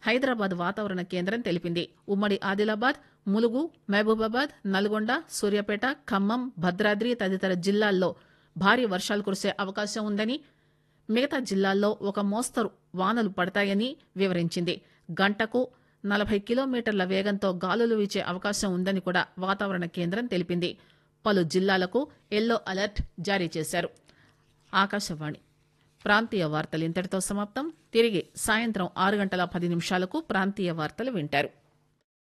హైదరాబాద్ వాతావరణ కేంద్రం తెలిపింది ఉమ్మడి ఆదిలాబాద్ ములుగు మహబూబాబాద్ నల్గొండ సూర్యాపేట ఖమ్మం భద్రాద్రి తదితర జిల్లాల్లో భారీ వర్షాలు కురిసే అవకాశం ఉందని మిగతా జిల్లాల్లో ఒక మోస్తరు వానలు పడతాయని వివరించింది గంటకు నలభై కిలోమీటర్ల వేగంతో గాలులు వీచే అవకాశం ఉందని కూడా వాతావరణ కేంద్రం తెలిపింది పలు జిల్లాలకు ఎల్లో అలర్ట్ జారీ చేశారు ఆకాశవాణి ప్రాంతీయ వార్తలు ఇంతటితో సమాప్తం తిరిగి సాయంత్రం ఆరు గంటల పది నిమిషాలకు ప్రాంతీయ వార్తలు వింటారు